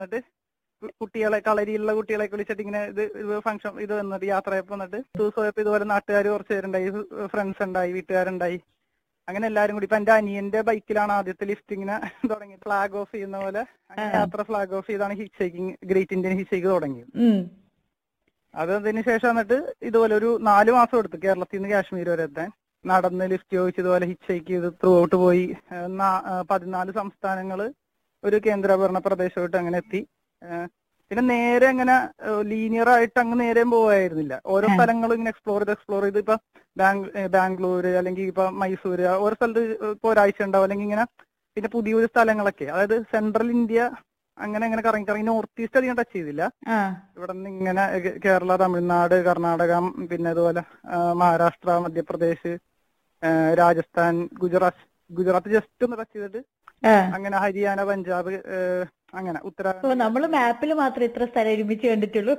എന്നിട്ട് കു- കുട്ടികളെ കളരിയിലുള്ള കുട്ടികളെ വിളിച്ചിട്ട് ഇങ്ങനെ ഇത് ഫംഗ്ഷൻ ഇത് വന്നിട്ട് യാത്രയപ്പോ എന്നിട്ട് ദിവസം പോയപ്പോ ഇതുപോലെ നാട്ടുകാർ കുറച്ച് പേരുണ്ടായി ഫ്രണ്ട്സ് ഉണ്ടായി വീട്ടുകാരുണ്ടായി അങ്ങനെ എല്ലാരും കൂടി ഇപ്പൊ എന്റെ അനിയന്റെ ബൈക്കിലാണ് ആദ്യത്തെ ലിഫ്റ്റ് ഇങ്ങനെ തുടങ്ങി ഫ്ലാഗ് ഓഫ് ചെയ്യുന്ന പോലെ അങ്ങനെ ആ. യാത്ര ഫ്ലാഗ് ഓഫ് ചെയ്താണ് hitchhiking great Indian hitchhike തുടങ്ങിയത് ഉം. അത് അതിന് ശേഷം എന്നിട്ട് ഇതുപോലെ ഒരു നാല് മാസം എടുത്തു കേരളത്തിൽ നിന്ന് കാശ്മീർ വരെ എത്താൻ നടന്ന് ലിഫ്റ്റ് ചോദിച്ച് ഇതുപോലെ ഹിറ്റ് ഷേക്ക് ചെയ്ത് ത്രൂ ഔട്ട് പോയി ഏഹ് നാ- ഏഹ് പതിനാല് സംസ്ഥാനങ്ങള് ഒരു കേന്ദ്രഭരണ പ്രദേശമായിട്ട് അങ്ങനെ എത്തി ഏഹ് പിന്നെ നേരെ അങ്ങനെ ലീനിയർ ആയിട്ട് അങ്ങ് നേരെ പോവായിരുന്നില്ല ഓരോ ആ. സ്ഥലങ്ങളും ഇങ്ങനെ എക്സ്പ്ലോർ ചെയ്ത് എക്സ്പ്ലോർ ചെയ്ത് ഇപ്പൊ ബാംഗ് ഏഹ് ബാംഗ്ലൂര് അല്ലെങ്കിൽ ഇപ്പൊ മൈസൂര് ഓരോ സ്ഥലത്ത് ഇപ്പൊ ഒരാഴ്ച ഉണ്ടാവും അല്ലെങ്കിൽ ഇങ്ങനെ പിന്നെ പുതിയ പുതിയ സ്ഥലങ്ങളൊക്കെ അതായത് സെൻട്രൽ ഇന്ത്യ അങ്ങനെ അങ്ങനെ കറങ്ങി കറങ്ങി നോർത്ത് ഈസ്റ്റ് അധികം ടച്ച് ചെയ്തില്ല ആ ഇവിടെ നിന്ന് ഇങ്ങനെ കേ- കേരള തമിഴ്നാട് കർണാടക ഉം, പിന്നെ അതുപോലെ ആ, മഹാരാഷ്ട്ര മധ്യപ്രദേശ് ആ, രാജസ്ഥാൻ ഗുജറാത്ത് ഗുജറാത്ത് ജസ്റ്റ് ഒന്ന് ടച്ച് ചെയ്തിട്ട് ആ അങ്ങനെ ഹരിയാന പഞ്ചാബ് ഏ, അങ്ങനെ ഓ ഉത്തരാഖണ്ഡ് നമ്മള് മാപ്പിൽ മാത്രമേ ഇത്ര സ്ഥലം ഒരുമിച്ച് കണ്ടിട്ടുള്ളൂ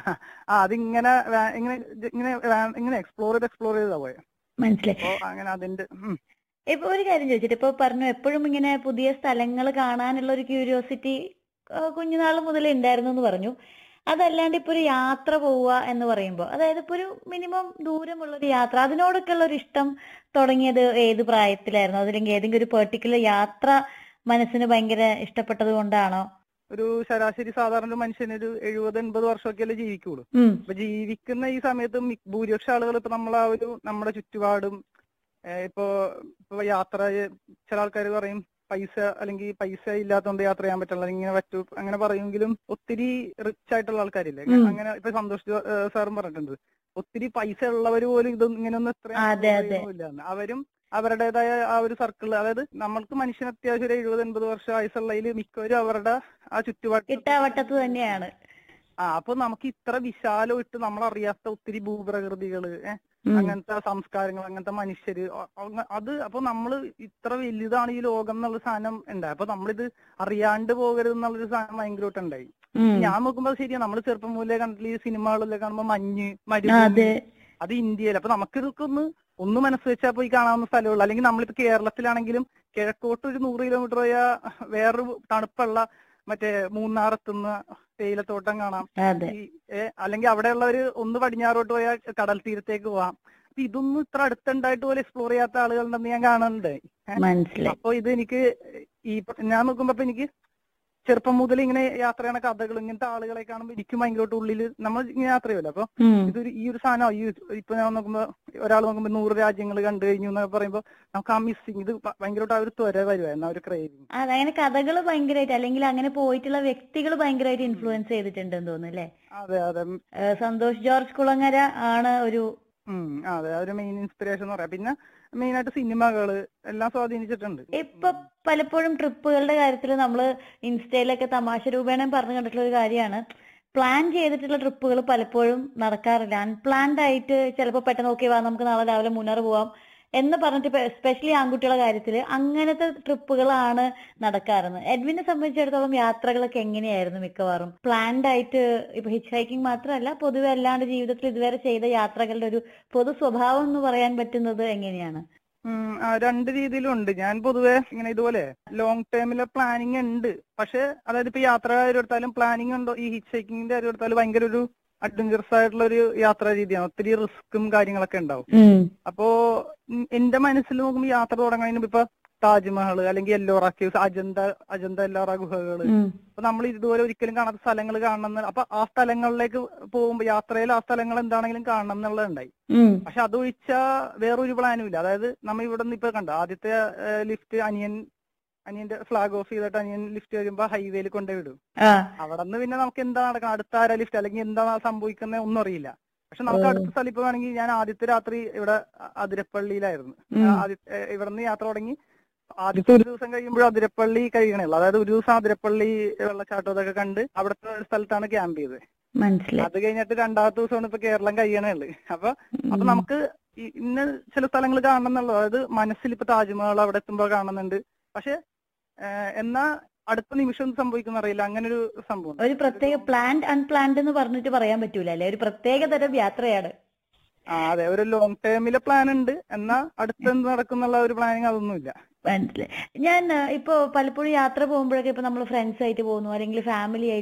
ആ അതിങ്ങനെ വേ- ഇങ്ങനെ ജ- ഇങ്ങനെ വേ- ഇങ്ങനെ എക്സ്പ്ലോർ ചെയ്ത് എക്സ്പ്ലോർ ചെയ്താ പോയെ മനസ്സിലായി അപ്പൊ അങ്ങനെ അതിന്റെ ഉം. ഇപ്പൊ ഒരു കാര്യം ചോദിച്ചിട്ട് ഇപ്പൊ പറഞ്ഞു എപ്പോഴും ഇങ്ങനെ പുതിയ സ്ഥലങ്ങൾ കാണാനുള്ള ഒരു ക്യൂരിയോസിറ്റി കുഞ്ഞുനാൾ മുതലേ ഉണ്ടായിരുന്നു എന്ന് പറഞ്ഞു അതല്ലാണ്ട് ഇപ്പൊ ഒരു യാത്ര പോവുക എന്ന് പറയുമ്പോൾ അതായത് ഇപ്പൊ ഒരു മിനിമം ദൂരമുള്ള ഒരു യാത്ര അതിനോടൊക്കെ ഉള്ള ഒരു ഇഷ്ടം തുടങ്ങിയത് ഏത് പ്രായത്തിലായിരുന്നു അതല്ലെങ്കിൽ ഏതെങ്കിലും ഒരു പെർട്ടിക്കുലർ യാത്ര മനസ്സിന് ഭയങ്കര ഇഷ്ടപ്പെട്ടത് കൊണ്ടാണോ ഒരു ശരാശരി സാധാരണ ഒരു മനുഷ്യന് ഒരു എഴുപത് എൺപത് വർഷമൊക്കെയല്ലേ ജീവിക്കുള്ളൂ ഉം ഇപ്പൊ ജീവിക്കുന്ന ഈ സമയത്ത് മി- ഭൂരിപക്ഷ ആളുകൾ ഇപ്പൊ നമ്മളെ ആ ഒരു നമ്മുടെ ചുറ്റുപാടും ഏഹ് ഇപ്പൊ ഇപ്പൊ യാത്ര ചെയ്യ- ചില ആൾക്കാർ പറയും പൈസ അല്ലെങ്കിൽ പൈസ ഇല്ലാത്തതുകൊണ്ട് യാത്ര ചെയ്യാൻ പറ്റില്ല അല്ലെങ്കിൽ ഇങ്ങനെ പറ്റൂ അങ്ങനെ പറയുമെങ്കിലും ഒത്തിരി റിച്ച് ആയിട്ടുള്ള ആൾക്കാരില്ലേ ഉം. അങ്ങനെ ഇപ്പൊ സന്തോഷ് ജോ- ഏഹ് സാറും പറഞ്ഞിട്ടുണ്ട് ഒത്തിരി പൈസ ഉള്ളവർ പോലും ഇത് ഇങ്ങനെയൊന്നും എത്ര അതെ, അതെ. അവരും അവരുടേതായ ആ ഒരു സർക്കിൾ അതായത് നമ്മൾക്ക് മനുഷ്യന് അത്യാവശ്യം ഒരു എഴുപത് എൺപത് വർഷം ആയുസുള്ളതിൽ മിക്കവരും അവരുടെ ആ ചുറ്റുപാട് കിട്ടാവട്ടത്ത് തന്നെയാണ് ആ അപ്പൊ നമുക്ക് ഇത്ര വിശാലമായിട്ട് നമ്മൾ അറിയാത്ത ഒത്തിരി ഭൂപ്രകൃതികള് ഏഹ് ഉം. അങ്ങനത്തെ സംസ്കാരങ്ങൾ അങ്ങനത്തെ മനുഷ്യര് അ- അങ്ങ- അത് അപ്പൊ നമ്മള് ഇത്ര വലുതാണ് ഈ ലോകം എന്നുള്ള സാധനം ഉണ്ടായി അപ്പൊ നമ്മളിത് അറിയാണ്ട് പോകരുത് എന്നുള്ളൊരു സാധനം ഭയങ്കരമായിട്ട് ഉണ്ടായി ഉം. ഞാൻ നോക്കുമ്പോ ശരിയാ നമ്മൾ ചെറുപ്പം മുതലേ കണ്ടിട്ടുള്ള ഈ സിനിമകളിലൊക്കെ കാണുമ്പോ മഞ്ഞ് ആ, മരുഭൂമി അതെ അത് ഇന്ത്യയിൽ അപ്പൊ നമുക്ക് ഇതൊക്കെ ഒന്ന് ഒന്ന് മനസ്സ് വെച്ചാൽ പോയി കാണാവുന്ന സ്ഥലമുള്ളൂ അല്ലെങ്കിൽ നമ്മളിപ്പോ കേരളത്തിലാണെങ്കിലും കിഴക്കോട്ട് ഒരു നൂറ് കിലോമീറ്റർ പോയാൽ വേറൊരു തണുപ്പുള്ള മറ്റേ മൂന്നാറെത്തുന്ന തേയിലത്തോട്ടം കാണാം അതെ ഈ, ഏ, അല്ലെങ്കിൽ അവിടെയുള്ളവര് ഒന്ന് പടിഞ്ഞാറോട്ട് പോയാൽ കടൽ തീരത്തേക്ക് പോവാം അപ്പൊ ഇതൊന്നും ഇത്ര അടുത്തുണ്ടായിട്ട് പോലെ എക്സ്പ്ലോർ ചെയ്യാത്ത ആളുകളുണ്ടെന്ന് ഞാൻ കാണുന്നുണ്ട് ഏ, മനസ്സിലായി അപ്പൊ ഇത് എനിക്ക് ഈ പ- ഞാൻ നോക്കുമ്പോ ഇപ്പൊ എനിക്ക് ചെറുപ്പം മുതൽ ഇങ്ങനെ യാത്ര ചെയ്യണ കഥകൾ ഇങ്ങനത്തെ ആളുകളെ കാണുമ്പോൾ എനിക്കും ഭയങ്കരമായിട്ട് ഉള്ളിൽ നമ്മൾ ഇങ്ങനെ യാത്ര ചെയ്യുമല്ലോ അപ്പൊ ഉം. ഇതൊരു ഈ ഒരു സാധനം ഈ ഇപ്പൊ ഞാൻ നോക്കുമ്പോ ഒരാൾ നോക്കുമ്പോ നൂറ് രാജ്യങ്ങൾ കണ്ടു കഴിഞ്ഞു എന്നൊക്കെ പറയുമ്പോ നമുക്ക് ആ മിസ്സിങ് ഇത് ഭ- ഭയങ്കരമായിട്ട് ആ ഒരു ത്വര വരുവായിരുന്നു ആ ഒരു ക്രേവിങ് അതെ അങ്ങനെ കഥകൾ ഭയങ്കരമായിട്ട് അല്ലെങ്കിൽ അങ്ങനെ പോയിട്ടുള്ള വ്യക്തികൾ ഭയങ്കരമായിട്ട് ഇൻഫ്ലുവൻസ് ചെയ്തിട്ടുണ്ടെന്ന് തോന്നുന്നു അല്ലേ അതെ അതെ ഉം, ഏഹ് സന്തോഷ് ജോർജ് കുളങ്ങര ആണ് ഒരു ഉം അതെ ആ ഒരു മെയിൻ ഇൻസ്പിറേഷൻ എന്ന് പറയാം പിന്നെ മെയിൻ ആയിട്ട് സിനിമകള് എല്ലാം സ്വാധീനിച്ചിട്ടുണ്ട് ഇപ്പൊ പലപ്പോഴും ട്രിപ്പുകളുടെ കാര്യത്തിൽ നമ്മൾ ഇൻസ്റ്റയിലൊക്കെ തമാശ രൂപേണ പറഞ്ഞു കണ്ടിട്ടുള്ള ഒരു കാര്യമാണ് പ്ലാൻ ചെയ്തിട്ടുള്ള ട്രിപ്പുകൾ പലപ്പോഴും നടക്കാറില്ല അൺപ്ലാൻഡ് ആയിട്ട് ചിലപ്പോൾ പെട്ടെന്ന് ഓക്കെ വാ നമുക്ക് നാളെ രാവിലെ മൂന്നാർ പോവാം എന്ന് പറഞ്ഞിട്ട് എസ്പെഷ്യലി ആൺകുട്ടികളുടെ കാര്യത്തിൽ അങ്ങനത്തെ ട്രിപ്പുകളാണ് നടക്കാറുണ്ട് എഡ്വിനെ സംബന്ധിച്ചിടത്തോളം യാത്രകളൊക്കെ എങ്ങനെയായിരുന്നു മിക്കവാറും പ്ലാൻഡ് ആയിട്ട് ഇപ്പൊ ഹിച്ച് ഹൈക്കിംഗ് മാത്രമല്ല പൊതുവെ അല്ലാണ്ട് ജീവിതത്തിൽ ഇതുവരെ ചെയ്ത യാത്രകളുടെ ഒരു പൊതു സ്വഭാവം എന്ന് പറയാൻ പറ്റുന്നത് എങ്ങനെയാണ് ഉം, ആ, രണ്ട് രീതിയിലും ഉണ്ട് ഞാൻ പൊതുവെ ഇങ്ങനെ ഇതുപോലെ ലോങ് ടേമിലെ പ്ലാനിങ് ഉണ്ട് പക്ഷെ അതായത് ഇപ്പൊ യാത്ര കാര്യം എടുത്താലും പ്ലാനിങ് ഉണ്ടോ ഈ ഹിച്ച് ഹൈക്കിങ്ങിന്റെ കാര്യം എടുത്താലും ഭയങ്കര ഒരു അഡ്വഞ്ചറസ് ആയിട്ടുള്ള ഒരു യാത്രാ രീതിയാണ് ഒത്തിരി റിസ്ക്കും കാര്യങ്ങളൊക്കെ ഉണ്ടാവും അപ്പോ ഉം എന്റെ മനസ്സിൽ നോക്കുമ്പോൾ യാത്ര തുടങ്ങുന്നതിന് മുമ്പ് ഇപ്പൊ താജ്മഹൽ അല്ലെങ്കിൽ എല്ലോറ കേവ്സ് അജന്ത അജന്ത എല്ലോറ ഗുഹകള് അപ്പൊ നമ്മൾ ഇതുപോലെ ഒരിക്കലും കാണാത്ത സ്ഥലങ്ങൾ കാണണം എന്ന് അപ്പൊ ആ സ്ഥലങ്ങളിലേക്ക് പോകുമ്പോൾ യാത്രയിൽ ആ സ്ഥലങ്ങൾ എന്താണെങ്കിലും കാണണം എന്നുള്ളതുണ്ടായി പക്ഷെ അതൊഴിച്ച വേറൊരു പ്ലാനും ഇല്ല അതായത് നമ്മ ഇവിടെ നിന്ന് ഇപ്പൊ കണ്ട ആദ്യത്തെ ലിഫ്റ്റ് അനിയൻ അനിയന്റെ ഫ്ലാഗ് ഓഫ് ചെയ്തിട്ട് അനിയൻ ലിഫ്റ്റ് വരുമ്പോ ഹൈവേയിൽ കൊണ്ടുപോയി വിടും അവിടെ നിന്ന് പിന്നെ നമുക്ക് എന്താ നടക്കണം അടുത്ത ആരാ ലിഫ്റ്റ് അല്ലെങ്കിൽ എന്താ സംഭവിക്കുന്നത് ഒന്നും അറിയില്ല പക്ഷെ നമുക്ക് ഓ. അടുത്ത സ്ഥലം ഇപ്പൊ വേണമെങ്കിൽ ഞാൻ ആദ്യത്തെ രാത്രി ഇവിടെ അ- അതിരപ്പള്ളിയിലായിരുന്നു ഉം. ആദ്യ- ഏ, ഇവിടെ നിന്ന് യാത്ര തുടങ്ങി ആദ്യത്തെ ഒരു ദിവസം കഴിയുമ്പോഴും അതിരപ്പള്ളി കഴിയണുള്ളൂ അതായത് ഒരു ദിവസം അതിരപ്പള്ളി വെള്ളച്ചാട്ടം അതൊക്കെ കണ്ട് അവിടുത്തെ ഒരു സ്ഥലത്താണ് ക്യാമ്പ് ചെയ്തത് മനസ്സിലായി അത് കഴിഞ്ഞിട്ട് രണ്ടാമത്തെ ദിവസമാണ് ഇപ്പൊ കേരളം കഴിയണുള്ളു അപ്പൊ അപ്പൊ നമുക്ക് ഈ ഇന്ന ചില സ്ഥലങ്ങൾ കാണണം എന്നുള്ളത് അതായത് മനസ്സിൽ ഇപ്പൊ താജ്മഹൽ അവിടെ എത്തുമ്പോ കാണുന്നുണ്ട് പക്ഷെ ഏഹ്, എന്നാ അടുത്ത നിമിഷം എന്ത് സംഭവിക്കുന്ന അറിയില്ല അങ്ങനെ ഒരു സംഭവം ഒരു പ്രത്യേക പ്ലാൻഡ് അൺപ്ലാൻഡ് എന്ന് പറഞ്ഞിട്ട് പറയാൻ പറ്റൂല അല്ലെ ഒരു പ്രത്യേക തരം യാത്രയാണ് ആ അതെ ഒരു ലോങ് ടേമിലെ പ്ലാൻ ഉണ്ട് എന്നാ അടുത്ത് എന്ത് നടക്കുന്നുള്ള ഒരു പ്ലാനിങ് അതൊന്നുമില്ല മനസ്സിലായി ഞാൻ ആ, ഇപ്പൊ പലപ്പോഴും യാത്ര പോകുമ്പോഴൊക്കെ ഇപ്പൊ നമ്മൾ ഫ്രണ്ട്സ് ആയിട്ട് പോകുന്നു അല്ലെങ്കിൽ ഫാമിലി ആയിട്ട്